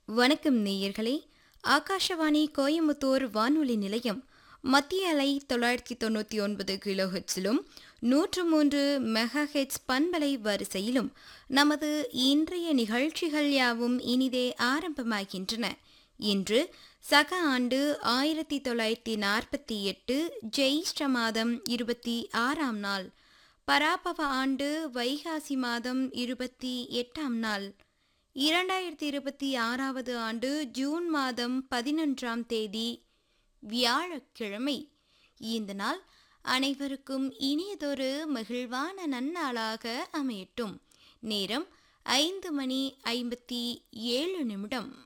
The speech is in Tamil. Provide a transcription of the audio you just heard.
வணக்கம் நேயர்களே ஆகாஷவாணி கோயம்புத்தூர் வானொலி நிலையம் மத்திய அலை தொள்ளாயிரத்தி தொண்ணூற்றி ஒன்பது கிலோ ஹெட்ஸிலும் நூற்று மூன்று மெகா ஹெட்ஸ் பண்பலை வரிசையிலும் நமது இன்றைய நிகழ்ச்சிகள் யாவும் இனிதே ஆரம்பமாகின்றன இன்று சக ஆண்டு ஆயிரத்தி தொள்ளாயிரத்தி நாற்பத்தி எட்டு ஜெயிஷ்ட மாதம் இருபத்தி ஆறாம் நாள் பராபவ ஆண்டு வைகாசி மாதம் இருபத்தி எட்டாம் நாள் இரண்டாயிரத்தி இருபத்தி ஆறாவது ஆண்டு ஜூன் மாதம் பதினொன்றாம் தேதி வியாழக்கிழமை இந்த நாள் அனைவருக்கும் இனியதொரு மகிழ்வான நன்னாளாக அமையட்டும் நேரம் ஐந்து மணி ஐம்பத்தி ஏழு நிமிடம்